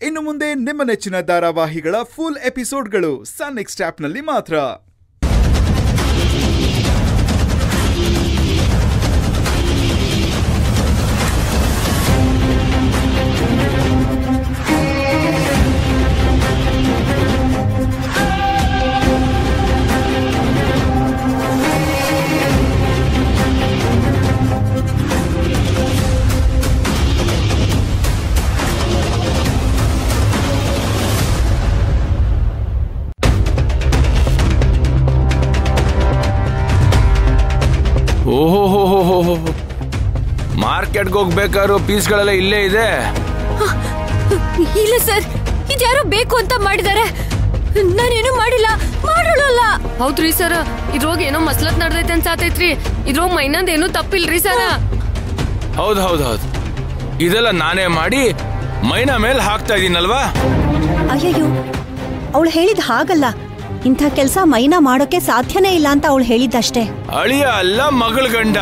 ಇನ್ನು ಮುಂದೆ ನಿಮ್ಮ ನೆಚ್ಚಿನ ಧಾರಾವಾಹಿಗಳ ಫುಲ್ ಎಪಿಸೋಡ್ಗಳು ಸನ್ ನೆಕ್ಸ್ಟ್ ಆಪ್ನಲ್ಲಿ ಮಾತ್ರ ಓಹೋ ಹೋ ಹೋ ಹೋ ಹೋ ಮಾರ್ಕೆಟ್ಗೆ ಹೋಗ್ಬೇಕಾದ್ರೂ ಪೀಸ್ಗಳೆಲ್ಲ ಇಲ್ಲೇ ಇದೆ ಇಲ್ಲ ಸರ್ ಇದ್ಯಾರೋ ಬೇಕು ಅಂತ ಮಾಡಿದ್ದಾರೆ ನಾನೇನು ಮಾಡಿಲ್ಲ ಮಾಡೋಳಲ್ಲ ಹೌದ್ರಿ ಸರ್ ಇದ್ರೋಗ ಏನೋ ಮಸ್ಲತ್ ನಡ್ದೈತೆ ಅನ್ಸಾತೈತ್ರಿ ಇದ್ರೋಗ ಮೈನಂದ್ ಏನೂ ತಪ್ಪಿಲ್ರಿ ಸರ ಹೌದು ಹೌದು ಹೌದು ಇದೆಲ್ಲ ನಾನೇ ಮಾಡಿ ಮೈನಾ ಮೇಲೆ ಹಾಕ್ತಾ ಇದೀನಲ್ವಾ ಅಯ್ಯಯ್ಯೋ ಅವಳು ಹೇಳಿದ ಹಾಗಲ್ಲ ಇಂಥ ಕೆಲಸ ಮೈನಾ ಮಾಡೋಕೆ ಸಾಧ್ಯನೇ ಇಲ್ಲ ಅಂತ ಅವಳು ಹೇಳಿದ್ದಷ್ಟೇ ಅಳಿಯ ಅಲ್ಲ ಮಗಳ ಗಂಡ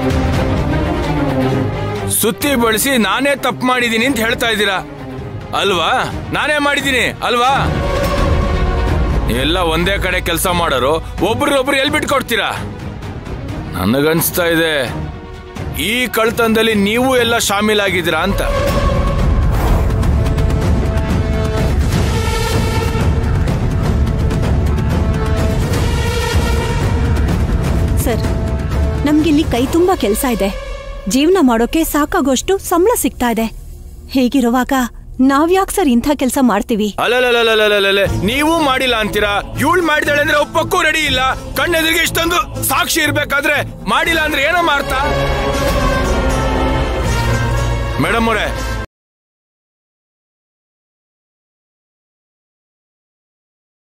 ಸುತ್ತಿ ಬಳಸಿ ನಾನೇ ತಪ್ಪು ಮಾಡಿದೀನಿ ಅಂತ ಹೇಳ್ತಾ ಇದ್ದೀರಾ ಅಲ್ವಾ ನಾನೇ ಮಾಡಿದೀನಿ ಅಲ್ವಾ ನೀವೆಲ್ಲ ಒಂದೇ ಕಡೆ ಕೆಲಸ ಮಾಡೋರು ಒಬ್ರೊಬ್ರು ಎಲ್ಲಿ ಬಿಟ್ಕೊಡ್ತೀರಾ ನನಗನ್ಸ್ತಾ ಇದೆ ಈ ಕಳ್ತನದಲ್ಲಿ ನೀವು ಎಲ್ಲ ಶಾಮೀಲಾಗಿದ್ದೀರಾ ಅಂತ ಸರ್ ನಮ್ಗಿಲ್ಲಿ ಕೈ ತುಂಬಾ ಕೆಲಸ ಇದೆ ಜೀವನ ಮಾಡೋಕೆ ಸಾಕಾಗೋಷ್ಟು ಸಂಬಳ ಸಿಗ್ತಾ ಇದೆ ಹೀಗಿರುವಾಗ ನಾವ್ಯಾಕ್ ಸರ್ ಇಂಥ ಕೆಲಸ ಮಾಡ್ತೀವಿ ಅಲ್ಲಲ್ಲಲ್ಲಲ್ಲಲ್ಲಲ್ಲ ನೀವು ಮಾಡಿಲ್ಲ ಅಂತೀರಾ ಇವಳು ಮಾಡಿದಾಳೆ ಅಂದ್ರೆ ಒಪ್ಪಕ್ಕೂ ರೆಡಿ ಇಲ್ಲ ಕಣ್ಣೆದುರಿಗೆ ಇಷ್ಟೊಂದು ಸಾಕ್ಷಿ ಇರ್ಬೇಕಾದ್ರೆ ಮಾಡಿಲ್ಲ ಅಂದ್ರೆ ಏನೋ ಮಾಡ್ತಾ ಮೇಡಮ್ ಅವರೇ